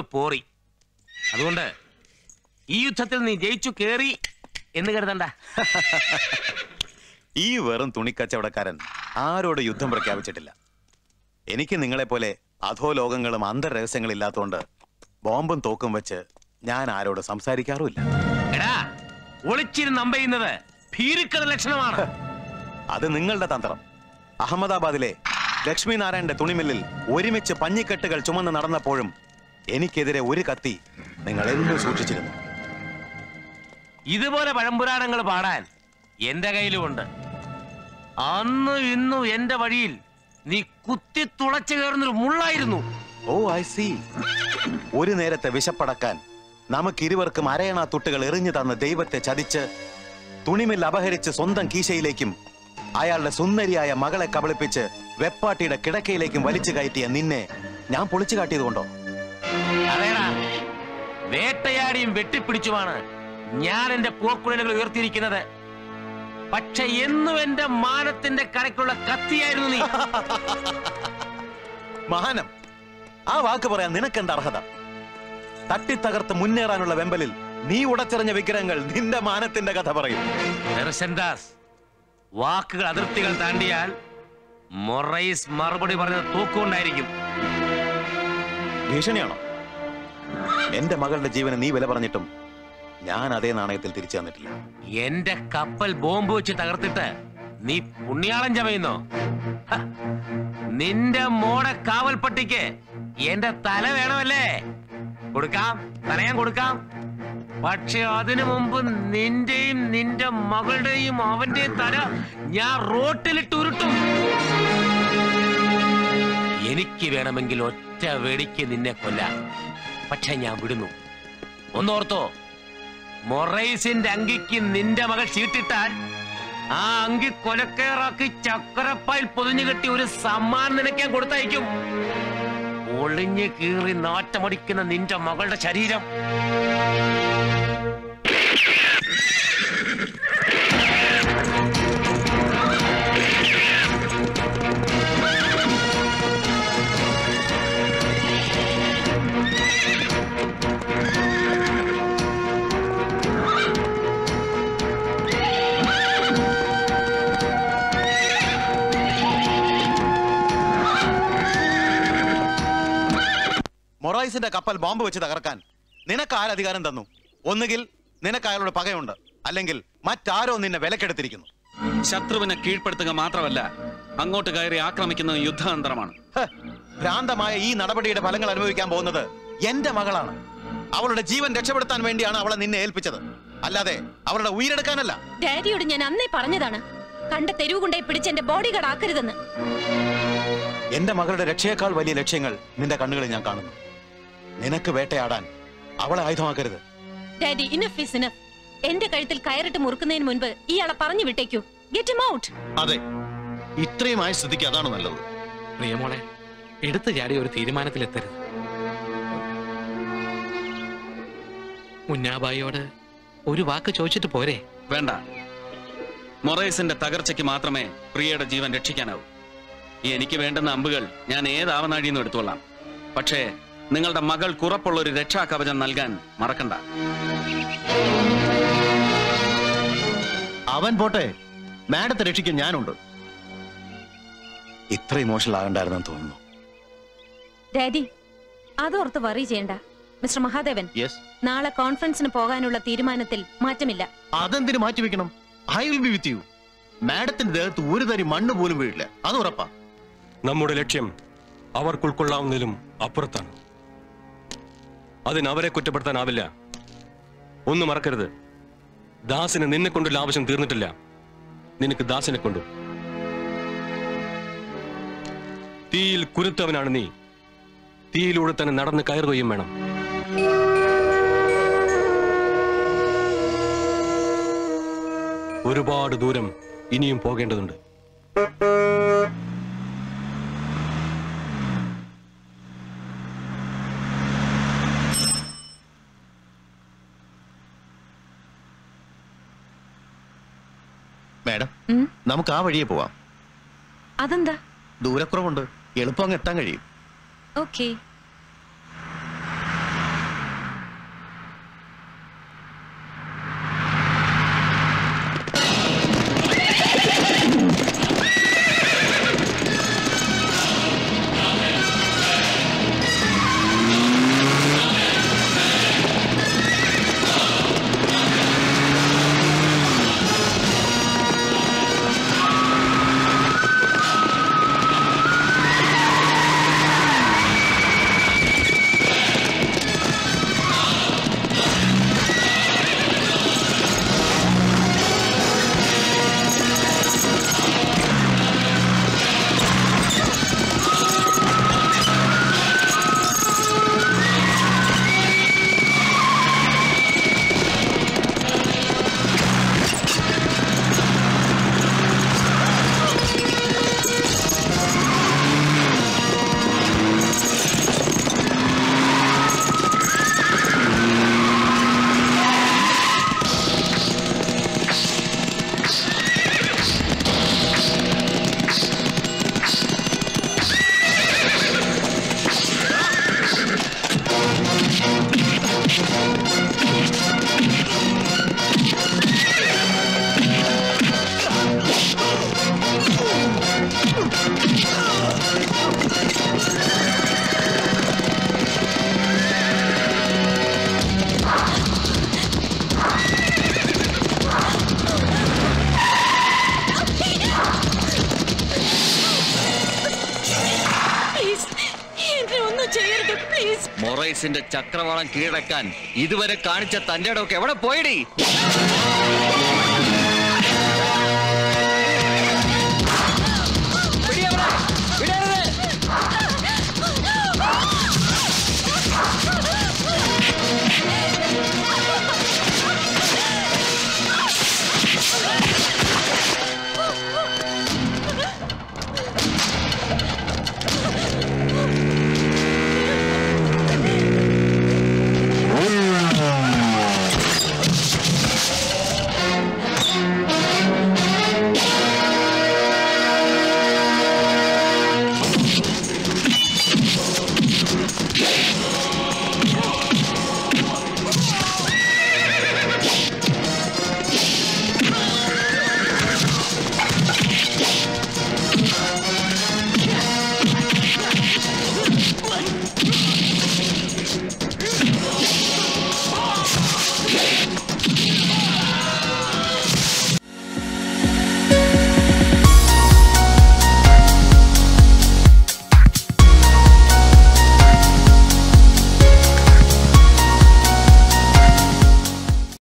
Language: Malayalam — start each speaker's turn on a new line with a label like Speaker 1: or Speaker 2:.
Speaker 1: ഒന്ന് പോറി അതുകൊണ്ട് ഈ യുദ്ധത്തിൽ നീ ജയിച്ചു കേറി എന്ന് കരുതണ്ട
Speaker 2: ഈ വെറും തുണിക്കച്ചവടക്കാരൻ ആരോട് യുദ്ധം പ്രഖ്യാപിച്ചിട്ടില്ല എനിക്ക് നിങ്ങളെപ്പോലെ അധോലോകങ്ങളും അന്തർരഹസ്യങ്ങളും ഇല്ലാത്തതുകൊണ്ട് ബോംബും തോക്കും വെച്ച് ഞാൻ ആരോട് സംസാരിക്കാറുമില്ല
Speaker 1: എടാ ഒളിച്ചിരുന്ന് അമ്പയുന്നത് ഭീരുക്കത ലക്ഷണമാണ്
Speaker 2: അത് നിങ്ങളുടെ തന്ത്രം അഹമ്മദാബാദിലെ ലക്ഷ്മി നാരായണന്റെ തുണിമില്ലിൽ ഒരുമിച്ച് പഞ്ഞിക്കെട്ടുകൾ ചുമന്ന് നടന്നപ്പോഴും എനിക്കെതിരെ ഒരു കത്തി നിങ്ങൾ എന്നും സൂക്ഷിച്ചിരുന്നു
Speaker 1: ഇതുപോലെ പഴംപുരാണങ്ങൾ പാടാൻ എന്റെ കയ്യിലുമുണ്ട് അന്ന് ഇന്നും എന്റെ വഴിയിൽ നീ കുത്തി തുളച്ചു കയറുന്നൊരു മുള്ളായിരുന്നു
Speaker 2: ഓ ഐ സി ഒരു നേരത്തെ വിശപ്പടക്കാൻ നമുക്കിരുവർക്കും അരയണ തുട്ടുകൾ എറിഞ്ഞു തന്ന ദൈവത്തെ ചതിച്ച് തുണിമിൽ അപഹരിച്ച് സ്വന്തം കീശയിലേക്കും അയാളുടെ സുന്ദരിയായ മകളെ കബളിപ്പിച്ച് വെപ്പാട്ടിയുടെ കിടക്കയിലേക്കും വലിച്ചു കയറ്റിയ നിന്നെ ഞാൻ പൊളിച്ചു കാട്ടിയതുകൊണ്ടോ
Speaker 1: അതേടാ വേട്ടയാടിയും വെട്ടിപ്പിടിച്ചുമാണ് ഞാൻ എന്റെ പോക്കുഴലുകൾ ഉയർത്തിയിരിക്കുന്നത് പക്ഷെ എന്നും എന്റെ മാനത്തിന്റെ കരയ്ക്കുള്ള കത്തിയായിരുന്നു നീ
Speaker 2: മഹാനം ആ വാക്ക് പറയാൻ നിനക്കെന്ത് അർഹത തട്ടിത്തകർത്ത് മുന്നേറാനുള്ള വെമ്പലിൽ നീ ഉടച്ചെറിഞ്ഞ വിഗ്രഹങ്ങൾ നിന്റെ മാനത്തിന്റെ കഥ പറയും
Speaker 1: ദർശൻദാസ് വാക്കുകൾ അതിർത്തികൾ താണ്ടിയാൽ മൊറൈസ് മറുപടി പറഞ്ഞത് തൂക്കുകൊണ്ടായിരിക്കും
Speaker 2: ഭീഷണിയാണോ എന്റെ മകളുടെ ജീവന് നീ വില പറഞ്ഞിട്ടും ഞാൻ അതേ നാണയത്തിൽ തിരിച്ചു തന്നിട്ടില്ല
Speaker 1: എന്റെ കപ്പൽ ബോംബ് വെച്ച് തകർത്തിട്ട് നീ പുണ്യാളം ചമയുന്നോ ഹ, നിന്റെ മോടെ കാവൽപ്പട്ടിക്ക് എന്റെ തല വേണമല്ലേ കൊടുക്കാം തല ഞാൻ കൊടുക്കാം പക്ഷെ അതിനു മുമ്പ് നിന്റെയും നിന്റെ മകളുടെയും അവന്റെയും തല ഞാൻ റോട്ടിലിട്ട് ഉരുട്ടും എനിക്ക് വേണമെങ്കിൽ ഒറ്റ വെടിക്ക് നിന്നെ കൊല്ലാം പക്ഷെ ഞാൻ വിടുന്നു ഒന്നോർത്തോ മൊറൈസിന്റെ അങ്കിക്ക് നിന്റെ മകൾ ചീട്ടിട്ടാൽ ആ അങ്കി കൊലക്കേറാക്കി ചക്കരപ്പായിൽ പൊതിഞ്ഞു കെട്ടി ഒരു സമ്മാനം നിനക്ക് ഞാൻ കൊടുത്തയക്കും ഒളിഞ്ഞു കീറി നാറ്റമടിക്കുന്ന നിന്റെ മകളുടെ ശരീരം
Speaker 2: മൊറൈസിന്റെ കപ്പൽ ബോംബ് വെച്ച് തകർക്കാൻ നിനക്ക് ആരധികാരം തന്നു ഒന്നുകിൽ നിനക്ക് അയാളോട് പകയുണ്ട് അല്ലെങ്കിൽ മറ്റാരോ നിന്നെ വിലക്കെടുത്തിരിക്കുന്നു
Speaker 3: ശത്രുവിനെ കീഴ്പ്പെടുത്തുക മാത്രമല്ല അങ്ങോട്ട് കയറി ആക്രമിക്കുന്നത് യുദ്ധതന്ത്രമാണ്
Speaker 2: ഹ്, ഭ്രാന്തമായ ഈ നടപടിയുടെ ഫലങ്ങൾ അനുഭവിക്കാൻ പോകുന്നത് എന്റെ മകളാണ് അവളുടെ ജീവൻ രക്ഷപ്പെടുത്താൻ വേണ്ടിയാണ് അവളെ നിന്നെ ഏൽപ്പിച്ചത് അല്ലാതെ അവളുടെ ഉയരെടുക്കാനല്ല
Speaker 4: ഡാഡിയോട് ഞാൻ അന്നേ പറഞ്ഞതാണ് കണ്ട തെരുവ് കൊണ്ടേ പിടിച്ച് എന്റെ ബോഡി ഗാർഡ് ആക്കരുതെന്ന്
Speaker 2: എന്റെ മകളുടെ രക്ഷയേക്കാൾ വലിയ ലക്ഷ്യങ്ങൾ നിന്റെ കണ്ണുകളിൽ ഞാൻ കാണുന്നു നിനക്ക് വേട്ടയാടാൻ അവളെ ആയുധമാക്കരുത്
Speaker 4: ഡാഡി ഇനഫ് ഇസ് ഇനഫ് എന്റെ കഴുത്തിൽ കയറിട്ട് മുറുക്കുന്നതിന് മുൻപ് ഇയാളെ പറഞ്ഞു വിട്ടേക്കൂ ഗെറ്റ് him ഔട്ട്
Speaker 5: അതെ ഇത്രയുമായ സ്ഥിതിക്ക് അതാണ് നല്ലത്
Speaker 6: പ്രിയമോളെ എടുത്തു ചാടി ഒരു തീരുമാനത്തിലെത്തരുത് മുന്നാബായിയോട് ഒരു വാക്ക് ചോദിച്ചിട്ട് പോരെ
Speaker 3: വേണ്ട മൊറൈസിന്റെ തകർച്ചയ്ക്ക് മാത്രമേ പ്രിയയുടെ ജീവൻ രക്ഷിക്കാനാവൂ എനിക്ക് വേണ്ടുന്ന അമ്പുകൾ ഞാൻ ഏത് ആവനാഴിന്നും എടുത്തോളാം പക്ഷേ നിങ്ങളുടെ മകൾ കുറപ്പുള്ള ഒരു രക്ഷാകവചം നൽകാൻ മറക്കണ്ട
Speaker 5: അവൻ പോട്ടെ മാഡത്തെ രക്ഷിക്കാൻ ഞാനുണ്ട്
Speaker 2: ഇത്ര ഇമോഷണൽ ആകണ്ടായിരുന്നെന്ന് തോന്നുന്നു
Speaker 4: ഡാഡി അതോർത്ത് വറി ചെയ്യണ്ട മിസ്റ്റർ മഹാദേവൻ
Speaker 5: യെസ്
Speaker 4: നാളെ കോൺഫറൻസിന് പോകാനുള്ള തീരുമാനത്തിൽ മാറ്റമില്ല
Speaker 5: അതെന്തിനു മാറ്റി വെക്കണം I will be with you മാഡത്തിന്റെ ദേഹത്ത് ഒരു തരി മണ്ണ് പോലും വീഴില്ല അത് ഉറപ്പാ
Speaker 7: നമ്മുടെ ലക്ഷ്യം അവർക്ക് ഉൾക്കൊള്ളാവുന്നതിലും അപ്പുറത്താണ് അതിന് അവരെ കുറ്റപ്പെടുത്താനാവില്ല ഒന്നും മറക്കരുത് ദാസിന് നിന്നെ കൊണ്ടുള്ള ആവശ്യം തീർന്നിട്ടില്ല നിനക്ക് ദാസിനെ കൊണ്ടും തീയിൽ കുരുത്തവനാണ് നീ തീയിലൂടെ തന്നെ നടന്ന് കയറുകയും വേണം ഒരുപാട് ദൂരം ഇനിയും പോകേണ്ടതുണ്ട്
Speaker 5: മാഡം
Speaker 4: ഉം?
Speaker 5: നമുക്ക് ആ വഴിയെ പോവാം
Speaker 4: അതെന്താ
Speaker 5: ദൂരക്കുറവുണ്ട് എളുപ്പം അങ്ങ് എത്താൻ കഴിയും
Speaker 4: ഓക്കേ
Speaker 8: മൊറൈസിന്റെ ചക്രവാളം കീഴടക്കാൻ ഇതുവരെ കാണിച്ച തന്റെ ഇടമൊക്കെ എവിടെ പോയടി